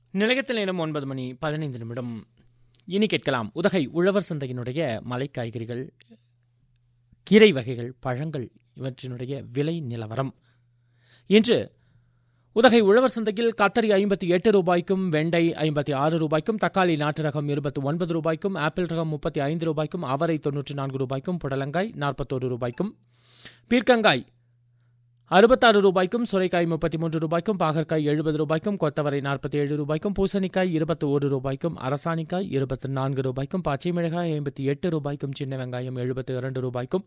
நிலையத்தில் நேரம் ஒன்பது மணி பதினைந்து நிமிடம் இனி கேட்கலாம் உதகை உழவர் சந்தையினுடைய மலை காய்கறிகள் கீரை வகைகள் பழங்கள் இவற்றினுடைய விலை நிலவரம் இன்று உதகை உழவர் சந்தையில் கத்தரி ஐம்பத்தி எட்டு ரூபாய்க்கும் வெண்டை ஐம்பத்தி ஆறு ரூபாய்க்கும் தக்காளி நாட்டு ரகம் இருபத்தி ஒன்பது ரூபாய்க்கும் ஆப்பிள் ரகம் முப்பத்தி ஐந்து ரூபாய்க்கும் அவரை தொன்னூற்றி நான்கு ரூபாய்க்கும் புடலங்காய் நாற்பத்தோரு ரூபாய்க்கும் பீர்க்கங்காய் அறுபத்தாறு ரூபாய்க்கும் சுரைக்காய் முப்பத்தி மூன்று ரூபாய்க்கும் பாகற்காய் எழுபது ரூபாய்க்கும் கொத்தவரை நாற்பத்தி ஏழு ரூபாய்க்கும் பூசணிக்காய் இருபத்தி ஒரு ரூபாய்க்கும் அரசாணிக்காய் இருபத்தி நான்கு ரூபாய்க்கும் பச்சை மிளகாய் ஐம்பத்தி எட்டு ரூபாய்க்கும் சின்ன வெங்காயம் எழுபத்தி இரண்டு ரூபாய்க்கும்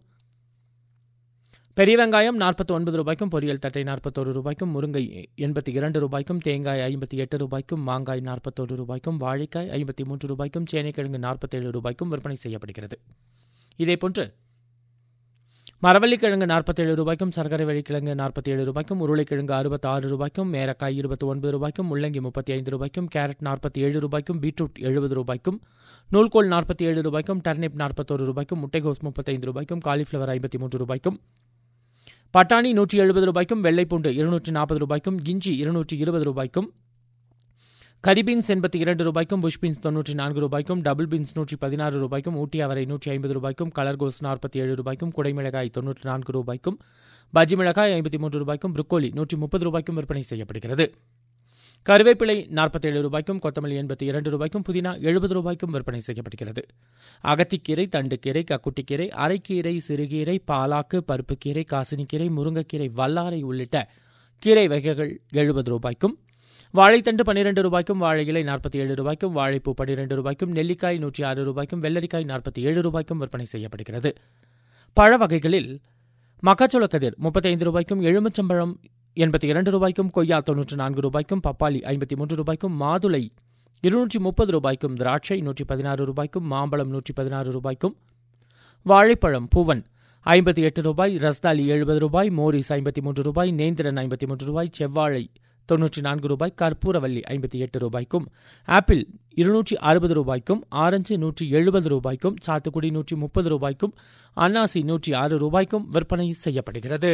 பெரிய வெங்காயம் நாற்பத்தி ஒன்பது ரூபாய்க்கும் பொரியல் தட்டை நாற்பத்தோரு ரூபாய்க்கும் முருங்கை எண்பத்தி இரண்டு ரூபாய்க்கும் தேங்காய் ஐம்பத்தி எட்டு ரூபாய்க்கும் மாங்காய் நாற்பத்தோரு ரூபாய்க்கும் வாழைக்காய் ஐம்பத்தி மூன்று ரூபாய்க்கும் சேனைக்கிழங்கு நாற்பத்தேழு ரூபாய்க்கும் விற்பனை செய்யப்படுகிறது இதேபோன்று மரவள்ளிக்கிழங்கு நாற்பத்தேழு ரூபாய்க்கும் சர்க்கரை வழிக்கிழங்கு நாற்பத்தி ஏழு ரூபாய்க்கும் உருளைக்கிழங்கு அறுபத்தி ஆறு ரூபாய்க்கும் மேரக்காய் இருபத்தி ஒன்பது ரூபாய்க்கும் முள்ளங்கி முப்பத்தி ஐந்து ரூபாய்க்கும் கேரட் நாற்பத்தி ஏழு ரூபாய்க்கும் பீட்ரூட் எழுபது ரூபாய்க்கும் நூல்கோல் நாற்பத்தி ஏழு ரூபாய்க்கும் டர்னிப் நாற்பத்தோரு ரூபாய்க்கும் முட்டைகோஸ் முப்பத்தைந்து ரூபாய்க்கும் காலிஃப்ளவர் ஐம்பத்தி மூன்று ரூபாய்க்கும் பட்டாணி நூற்றி எழுபது ரூபாய்க்கும் வெள்ளைப்பூண்டு இருநூற்றி நாற்பது ரூபாய்க்கும் இஞ்சி இருநூற்றி இருபது ரூபாய்க்கும் கரிபீன்ஸ் எண்பத்தி இரண்டு ரூபாய்க்கும் புஷ் பீன்ஸ் தொன்னூற்றி நான்கு ரூபாய்க்கும் டபுள் பீன்ஸ் நூற்றி பதினாறு ரூபாய்க்கும் ஊட்டி அவரை நூற்றி ஐம்பது ரூபாய்க்கும் கலர்கோஸ் நாற்பத்தி ஏழு ரூபாய்க்கும் குடைமிளகாய் தொன்னூற்றி நான்கு ரூபாய்க்கும் பஜ்ஜி மிளகாய் ஐம்பத்தி மூன்று ரூபாய்க்கும் புரோக்கோலி நூற்றி முப்பது ரூபாய்க்கும் விற்பனை செய்யப்படுகிறது கருவேப்பிலை நாற்பத்தேழு ரூபாய்க்கும் கொத்தமல்லி எண்பத்தி இரண்டு ரூபாய்க்கும் புதினா எழுபது ரூபாய்க்கும் விற்பனை செய்யப்படுகிறது அகத்திக்கீரை தண்டுக்கீரை கக்குட்டிக்கீரை அரைக்கீரை சிறுகீரை பாலாக்கு பருப்புக்கீரை காசினிக்கீரை முருங்கைக்கீரை வல்லாரை உள்ளிட்ட கீரை வகைகள் எழுபது ரூபாய்க்கும் வாழைத்தண்டு பன்னிரண்டு ரூபாய்க்கும் வாழை இலை நாற்பத்தி ஏழு ரூபாய்க்கும் வாழைப்பூ பன்னிரண்டு ரூபாய்க்கும் நெல்லிக்காய் நூற்றி ஆறு ரூபாய்க்கும் வெள்ளரிக்காய் நாற்பத்தி ஏழு ரூபாய்க்கும் விற்பனை செய்யப்படுகிறது பழ வகைகளில் மக்காச்சோள கதிர் முப்பத்தைந்து ரூபாய்க்கும் எலுமிச்சம்பழம் எண்பத்தி இரண்டு ரூபாய்க்கும் கொய்யா தொன்னூற்று நான்கு ரூபாய்க்கும் பப்பாளி ஐம்பத்தி மூன்று ரூபாய்க்கும் மாதுளை இருநூற்றி முப்பது ரூபாய்க்கும் திராட்சை நூற்றி பதினாறு ரூபாய்க்கும் மாம்பழம் நூற்றி பதினாறு ரூபாய்க்கும் வாழைப்பழம் பூவன் ஐம்பத்தி எட்டு ரூபாய் ரஸ்தாலி எழுபது ரூபாய் மோரிஸ் ஐம்பத்தி மூன்று ரூபாய் நேந்திரன் ஐம்பத்தி மூன்று ரூபாய் செவ்வாழை தொன்னூற்றி நான்கு ரூபாய் கற்பூரவல்லி ஐம்பத்தி எட்டு ரூபாய்க்கும் ஆப்பிள் இருநூற்றி அறுபது ரூபாய்க்கும் ஆரஞ்சு நூற்றி எழுபது ரூபாய்க்கும் சாத்துக்குடி நூற்றி முப்பது ரூபாய்க்கும் அன்னாசி நூற்றி ஆறு ரூபாய்க்கும் விற்பனை செய்யப்படுகிறது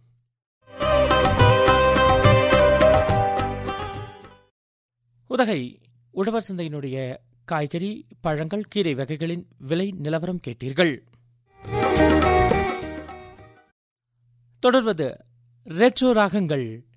உதகை உழவர் சந்தையினுடைய காய்கறி பழங்கள் கீரை வகைகளின் விலை நிலவரம் கேட்டீர்கள் தொடர்வது ரெட்ரோ ராகங்கள்